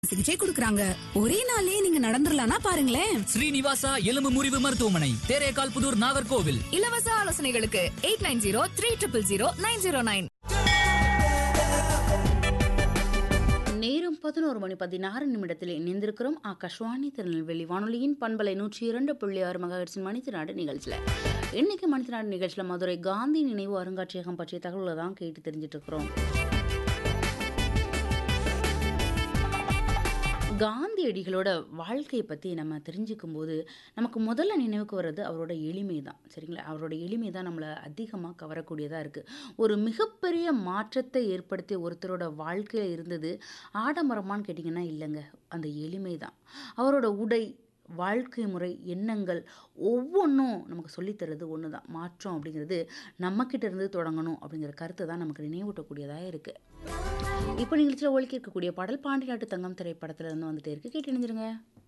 சிகிச்சை கொடுக்கறாங்க ஒரே நாளே நீங்க நடந்துடலாம்னா பாருங்களேன் ஸ்ரீனிவாசா எலும்பு முறிவு மருத்துவமனை தேரேகால் புதூர் நாகர்கோவில் இலவச ஆலோசனைகளுக்கு eight nine zero three triple zero nine zero nine நேரம் பதினோரு மணி பதினாறு நிமிடத்தில் இணைந்திருக்கிறோம் ஆகாஷ்வாணி திருநெல்வேலி வானொலியின் பண்பலை நூற்றி இரண்டு புள்ளி ஆறு மகாஹெட்ஸின் மனித நாடு நிகழ்ச்சியில் இன்னைக்கு மனித நாடு நிகழ்ச்சியில் மதுரை காந்தி நினைவு அருங்காட்சியகம் பற்றிய தகவல்களை தான் கேட்டு தெரிஞ்சிட்டு இருக்கிறோம் காந்தியடிகளோட வாழ்க்கையை பற்றி நம்ம தெரிஞ்சுக்கும் போது நமக்கு முதல்ல நினைவுக்கு வர்றது அவரோட எளிமை தான் சரிங்களா அவரோட எளிமை தான் நம்மளை அதிகமாக கவரக்கூடியதாக இருக்குது ஒரு மிகப்பெரிய மாற்றத்தை ஏற்படுத்திய ஒருத்தரோட வாழ்க்கையில் இருந்தது ஆடம்பரமான்னு கேட்டிங்கன்னா இல்லைங்க அந்த எளிமை தான் அவரோட உடை வாழ்க்கை முறை எண்ணங்கள் ஒவ்வொன்றும் நமக்கு சொல்லித்தரது ஒன்று தான் மாற்றம் அப்படிங்கிறது நம்மக்கிட்ட இருந்து தொடங்கணும் அப்படிங்கிற கருத்தை தான் நமக்கு நினைவூட்டக்கூடியதாக இருக்குது இப்போ நிகழ்ச்சியில் ஒழிக்க இருக்கக்கூடிய பாடல் பாண்டி நாட்டு தங்கம் திரைப்படத்துல இருந்து வந்துட்டே இருக்கு கேட்டு இணைஞ்சிருங்க